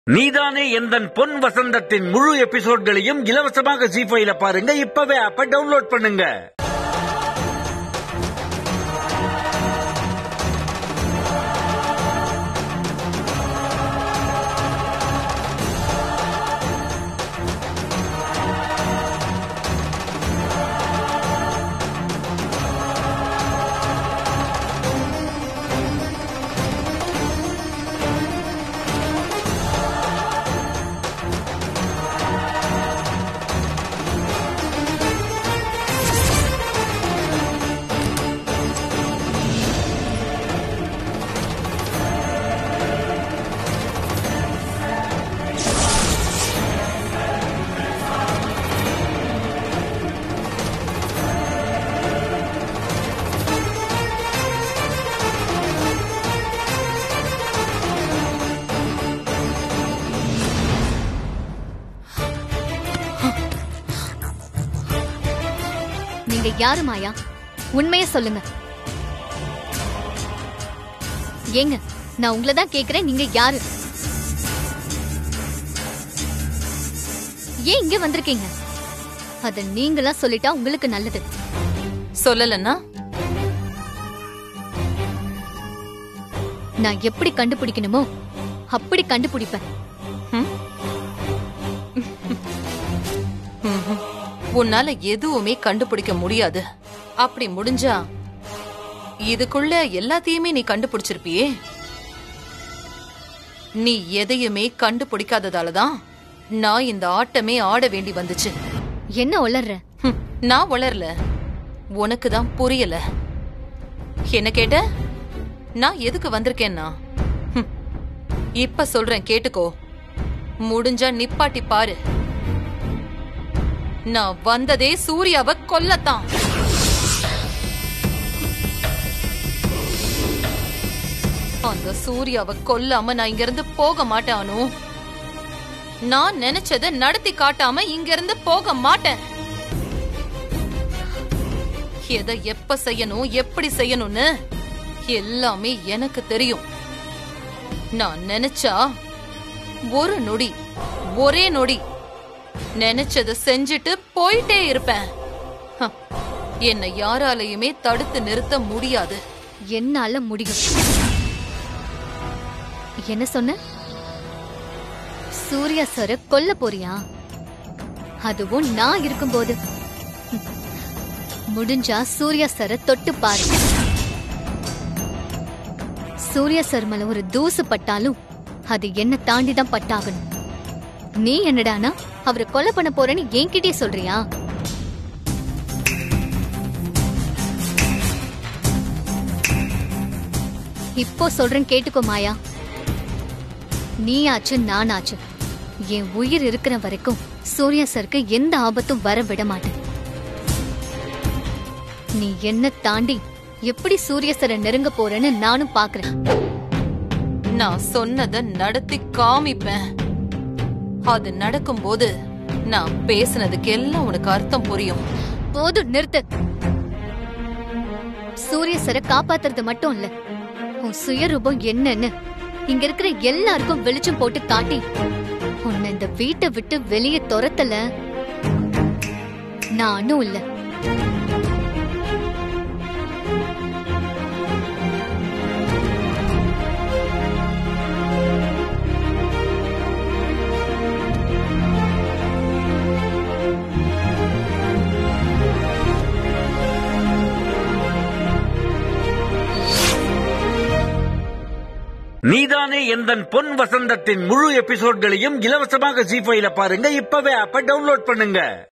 நீதானே எந்தன் பொன் வசந்தத்தின் முழு எபிசோட்களையும் இலவசமாக ஜி ஃபைல பாருங்க இப்பவே ஆப்ப டவுன்லோட் பண்ணுங்க நீங்க யாரு மாயா உண்மைய சொல்லுங்க ஏங்க நான் உங்களை தான் கேக்குறேன் நீங்க யாரு ஏன் இங்க வந்திருக்கீங்க அத நீங்களா சொல்லிட்டா உங்களுக்கு நல்லது சொல்லலன்னா நான் எப்படி கண்டுபிடிக்கணுமோ அப்படி கண்டுபிடிப்பேன் ம்ஹும். உன்னால எதுவுமே கண்டுபிடிக்க முடியாது அப்படி முடிஞ்சா இதுக்குள்ள எல்லாத்தையுமே நீ கண்டுபிடிச்சிருப்பியே நீ எதையுமே கண்டுபிடிக்காததால தான் நான் இந்த ஆட்டமே ஆட வேண்டி வந்துச்சு என்ன உளர்ற ஹம், நான் வளரல உனக்கு தான் புரியல என்ன கேட்ட நான் எதுக்கு வந்திருக்கேன்னா ஹம், இப்ப சொல்றேன் கேட்டுக்கோ முடிஞ்சா நிப்பாட்டி பாரு நான் வந்ததே சூர்யாவை கொல்லத்தான் அந்த சூர்யாவை கொல்லாம நான் இங்க இருந்து போக மாட்டானோ நான் நினைச்சத நடத்தி காட்டாம இங்க இருந்து போக மாட்டேன் எதை எப்ப செய்யணும் எப்படி செய்யணும்னு எல்லாமே எனக்கு தெரியும் நான் நினைச்சா ஒரு நொடி ஒரே நொடி நினைச்சத செஞ்சுட்டு போயிட்டே இருப்பேன் ஹ, என்னை யாராலையுமே தடுத்து நிறுத்த முடியாது என்னால முடியும் என்ன சொன்ன சூர்யா சார கொல்ல போறியா அதுவும் நான் இருக்கும்போது ம். முடிஞ்சா சூர்யா சார தொட்டு பாரு சூர்யா சார் மேல ஒரு தூசு பட்டாலும் அது என்ன தாண்டி தான் பட்டாகணும் நீ என்னடானா அவரை கொலை பண்ண போறேன்னு என்கிட்டயே சொல்றியா இப்போ சொல்றேன் கேட்டுக்கோ மாயா நீயாச்சு நானாச்சு என் உயிர் இருக்கிற வரைக்கும் சூர்யா சருக்கு எந்த ஆபத்தும் வர விட மாட்டேன் நீ என்ன தாண்டி எப்படி சூர்யா சரை நெருங்க போறேன்னு நானும் பாக்குறேன் நான் சொன்னத நடத்தி காமிப்பேன் அது நடக்கும்போது நான் பேசுனதுக்கு எல்லாம் உனக்கு அர்த்தம் புரியும் போதும் நிறுத்து சூரிய சரை காப்பாத்துறது மட்டும் இல்ல உன் சுயரூபம் என்னன்னு இங்க இருக்கிற எல்லாருக்கும் வெளிச்சம் போட்டு காட்டி உன்னை இந்த வீட்டை விட்டு வெளியே துரத்தல நானும் இல்ல நீதானே எந்தன் பொன் வசந்தத்தின் முழு எபிசோட்களையும் இலவசமாக ஜி ஃபைல பாருங்க இப்பவே ஆப்ப டவுன்லோட் பண்ணுங்க